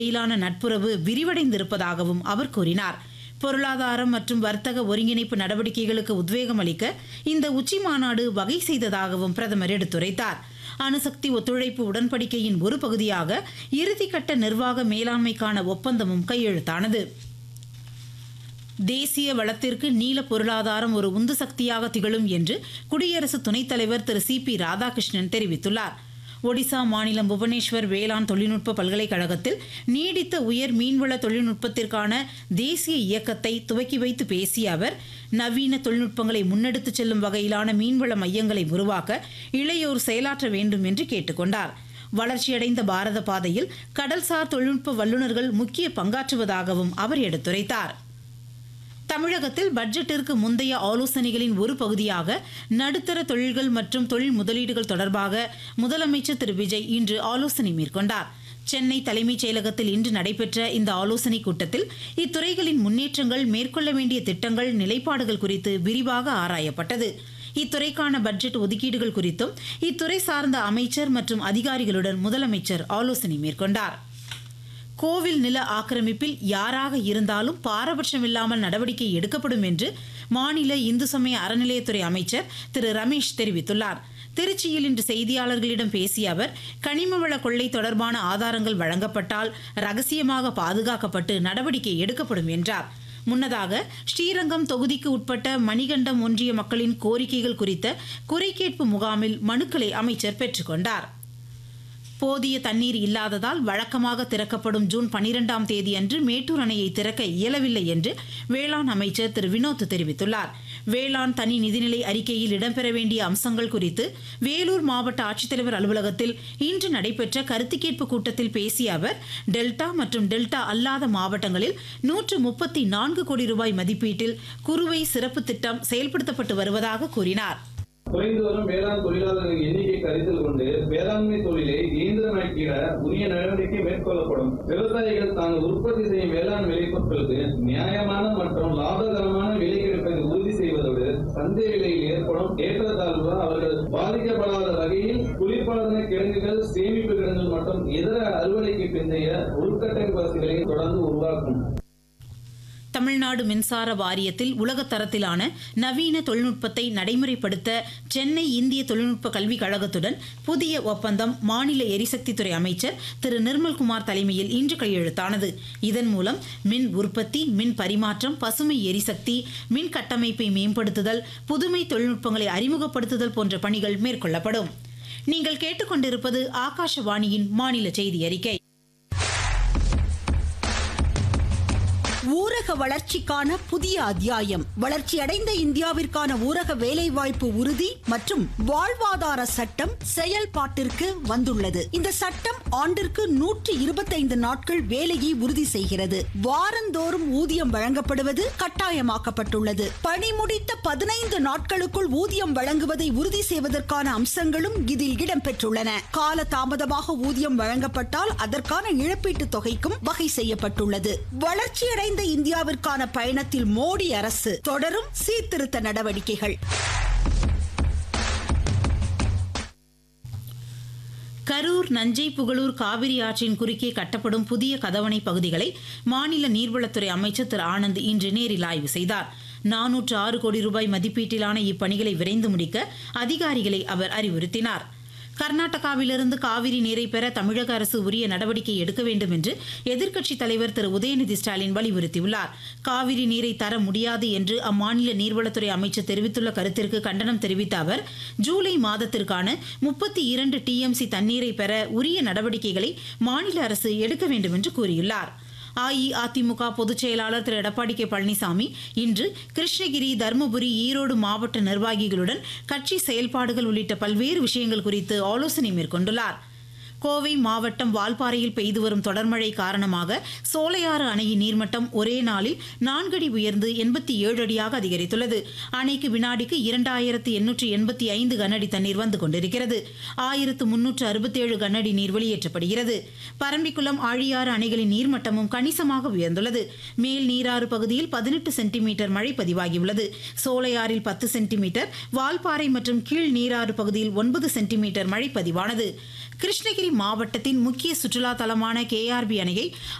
இடையிலான நட்புறவு விரிவடைந்திருப்பதாகவும் அவர் கூறினார் பொருளாதாரம் மற்றும் வர்த்தக ஒருங்கிணைப்பு நடவடிக்கைகளுக்கு உத்வேகம் அளிக்க இந்த உச்சி மாநாடு வகை செய்ததாகவும் பிரதமர் எடுத்துரைத்தார் அணுசக்தி ஒத்துழைப்பு உடன்படிக்கையின் ஒரு பகுதியாக இறுதிக்கட்ட நிர்வாக மேலாண்மைக்கான ஒப்பந்தமும் கையெழுத்தானது தேசிய வளத்திற்கு நீல பொருளாதாரம் ஒரு உந்து சக்தியாக திகழும் என்று குடியரசு துணைத் தலைவர் திரு சி பி ராதாகிருஷ்ணன் தெரிவித்துள்ளார் ஒடிசா மாநிலம் புவனேஸ்வர் வேளாண் தொழில்நுட்ப பல்கலைக்கழகத்தில் நீடித்த உயர் மீன்வள தொழில்நுட்பத்திற்கான தேசிய இயக்கத்தை துவக்கி வைத்து பேசிய அவர் நவீன தொழில்நுட்பங்களை முன்னெடுத்துச் செல்லும் வகையிலான மீன்வள மையங்களை உருவாக்க இளையோர் செயலாற்ற வேண்டும் என்று கேட்டுக்கொண்டார் வளர்ச்சியடைந்த பாரத பாதையில் கடல்சார் தொழில்நுட்ப வல்லுநர்கள் முக்கிய பங்காற்றுவதாகவும் அவர் எடுத்துரைத்தார் தமிழகத்தில் பட்ஜெட்டிற்கு முந்தைய ஆலோசனைகளின் ஒரு பகுதியாக நடுத்தர தொழில்கள் மற்றும் தொழில் முதலீடுகள் தொடர்பாக முதலமைச்சர் திரு விஜய் இன்று ஆலோசனை மேற்கொண்டார் சென்னை தலைமைச் செயலகத்தில் இன்று நடைபெற்ற இந்த ஆலோசனைக் கூட்டத்தில் இத்துறைகளின் முன்னேற்றங்கள் மேற்கொள்ள வேண்டிய திட்டங்கள் நிலைப்பாடுகள் குறித்து விரிவாக ஆராயப்பட்டது இத்துறைக்கான பட்ஜெட் ஒதுக்கீடுகள் குறித்தும் இத்துறை சார்ந்த அமைச்சர் மற்றும் அதிகாரிகளுடன் முதலமைச்சர் ஆலோசனை மேற்கொண்டார் கோவில் நில ஆக்கிரமிப்பில் யாராக இருந்தாலும் பாரபட்சமில்லாமல் நடவடிக்கை எடுக்கப்படும் என்று மாநில இந்து சமய அறநிலையத்துறை அமைச்சர் திரு ரமேஷ் தெரிவித்துள்ளார் திருச்சியில் இன்று செய்தியாளர்களிடம் பேசிய அவர் கனிம வள கொள்ளை தொடர்பான ஆதாரங்கள் வழங்கப்பட்டால் ரகசியமாக பாதுகாக்கப்பட்டு நடவடிக்கை எடுக்கப்படும் என்றார் முன்னதாக ஸ்ரீரங்கம் தொகுதிக்கு உட்பட்ட மணிகண்டம் ஒன்றிய மக்களின் கோரிக்கைகள் குறித்த குறைகேட்பு முகாமில் மனுக்களை அமைச்சர் பெற்றுக்கொண்டார் போதிய தண்ணீர் இல்லாததால் வழக்கமாக திறக்கப்படும் ஜூன் பனிரெண்டாம் தேதி அன்று மேட்டூர் அணையை திறக்க இயலவில்லை என்று வேளாண் அமைச்சர் திரு வினோத் தெரிவித்துள்ளார் வேளாண் தனி நிதிநிலை அறிக்கையில் இடம்பெற வேண்டிய அம்சங்கள் குறித்து வேலூர் மாவட்ட ஆட்சித்தலைவர் அலுவலகத்தில் இன்று நடைபெற்ற கருத்து கேட்பு கூட்டத்தில் பேசிய அவர் டெல்டா மற்றும் டெல்டா அல்லாத மாவட்டங்களில் நூற்று முப்பத்தி நான்கு கோடி ரூபாய் மதிப்பீட்டில் குறுவை சிறப்பு திட்டம் செயல்படுத்தப்பட்டு வருவதாக கூறினார் குறைந்து வரும் வேளாண் தொழிலாளர்களின் எண்ணிக்கை கருத்தில் கொண்டு வேளாண்மை தொழிலை இயந்திரமயக்கிட உரிய நடவடிக்கை மேற்கொள்ளப்படும் விவசாயிகள் தாங்கள் உற்பத்தி செய்யும் வேளாண் விளைபொருட்களுக்கு நியாயமான மற்றும் லாபகரமான விலை கிடைப்பதை உறுதி செய்வதோடு சந்தை விலையில் ஏற்படும் ஏற்றத்தாழ்வு அவர்கள் பாதிக்கப்படாத வகையில் குளிர்பாதன கிடங்குகள் சேமிப்பு கிடங்குகள் மற்றும் இதர அறுவடைக்கு பிந்தைய உள்கட்டமைப்பு வசதிகளை தொடர்ந்து உருவாக்கும் தமிழ்நாடு மின்சார வாரியத்தில் உலகத் தரத்திலான நவீன தொழில்நுட்பத்தை நடைமுறைப்படுத்த சென்னை இந்திய தொழில்நுட்ப கல்விக் கழகத்துடன் புதிய ஒப்பந்தம் மாநில எரிசக்தித்துறை அமைச்சர் திரு நிர்மல்குமார் தலைமையில் இன்று கையெழுத்தானது இதன் மூலம் மின் உற்பத்தி மின் பரிமாற்றம் பசுமை எரிசக்தி மின் கட்டமைப்பை மேம்படுத்துதல் புதுமை தொழில்நுட்பங்களை அறிமுகப்படுத்துதல் போன்ற பணிகள் மேற்கொள்ளப்படும் நீங்கள் கேட்டுக்கொண்டிருப்பது ஆகாஷவாணியின் மாநில செய்தி அறிக்கை ஊரக வளர்ச்சிக்கான புதிய அத்தியாயம் வளர்ச்சியடைந்த இந்தியாவிற்கான ஊரக வேலைவாய்ப்பு உறுதி மற்றும் வாழ்வாதார சட்டம் செயல்பாட்டிற்கு வந்துள்ளது இந்த சட்டம் ஆண்டிற்கு நூற்றி இருபத்தைந்து நாட்கள் வேலையை உறுதி செய்கிறது வாரந்தோறும் ஊதியம் வழங்கப்படுவது கட்டாயமாக்கப்பட்டுள்ளது பணி முடித்த பதினைந்து நாட்களுக்குள் ஊதியம் வழங்குவதை உறுதி செய்வதற்கான அம்சங்களும் இதில் இடம்பெற்றுள்ளன கால தாமதமாக ஊதியம் வழங்கப்பட்டால் அதற்கான இழப்பீட்டுத் தொகைக்கும் வகை செய்யப்பட்டுள்ளது வளர்ச்சியடைந்த இந்தியாவிற்கான பயணத்தில் மோடி அரசு தொடரும் சீர்திருத்த நடவடிக்கைகள் கரூர் நஞ்சை புகழூர் காவிரி ஆற்றின் குறுக்கே கட்டப்படும் புதிய கதவணை பகுதிகளை மாநில நீர்வளத்துறை அமைச்சர் திரு ஆனந்த் இன்று நேரில் ஆய்வு செய்தார் நானூற்று ஆறு கோடி ரூபாய் மதிப்பீட்டிலான இப்பணிகளை விரைந்து முடிக்க அதிகாரிகளை அவர் அறிவுறுத்தினார் கர்நாடகாவிலிருந்து காவிரி நீரை பெற தமிழக அரசு உரிய நடவடிக்கை எடுக்க வேண்டும் என்று எதிர்க்கட்சித் தலைவர் திரு உதயநிதி ஸ்டாலின் வலியுறுத்தியுள்ளார் காவிரி நீரை தர முடியாது என்று அம்மாநில நீர்வளத்துறை அமைச்சர் தெரிவித்துள்ள கருத்திற்கு கண்டனம் தெரிவித்த அவர் ஜூலை மாதத்திற்கான முப்பத்தி இரண்டு டிஎம்சி தண்ணீரை பெற உரிய நடவடிக்கைகளை மாநில அரசு எடுக்க வேண்டும் என்று கூறியுள்ளார் அஇஅதிமுக பொதுச் செயலாளர் திரு எடப்பாடி கே பழனிசாமி இன்று கிருஷ்ணகிரி தருமபுரி ஈரோடு மாவட்ட நிர்வாகிகளுடன் கட்சி செயல்பாடுகள் உள்ளிட்ட பல்வேறு விஷயங்கள் குறித்து ஆலோசனை மேற்கொண்டுள்ளார் கோவை மாவட்டம் வால்பாறையில் பெய்து வரும் தொடர்மழை காரணமாக சோலையாறு அணையின் நீர்மட்டம் ஒரே நாளில் நான்கடி உயர்ந்து எண்பத்தி ஏழு அடியாக அதிகரித்துள்ளது அணைக்கு வினாடிக்கு இரண்டாயிரத்து எண்ணூற்று எண்பத்தி ஐந்து கனஅடி தண்ணீர் வந்து கொண்டிருக்கிறது ஆயிரத்து முன்னூற்று அறுபத்தேழு கனஅடி நீர் வெளியேற்றப்படுகிறது பரம்பிக்குளம் ஆழியாறு அணைகளின் நீர்மட்டமும் கணிசமாக உயர்ந்துள்ளது மேல் நீராறு பகுதியில் பதினெட்டு சென்டிமீட்டர் மழை பதிவாகியுள்ளது சோலையாறில் பத்து சென்டிமீட்டர் வால்பாறை மற்றும் கீழ் நீராறு பகுதியில் ஒன்பது சென்டிமீட்டர் மழை பதிவானது கிருஷ்ணகிரி மாவட்டத்தின் முக்கிய சுற்றுலா தலமான கேஆர்பி அணையை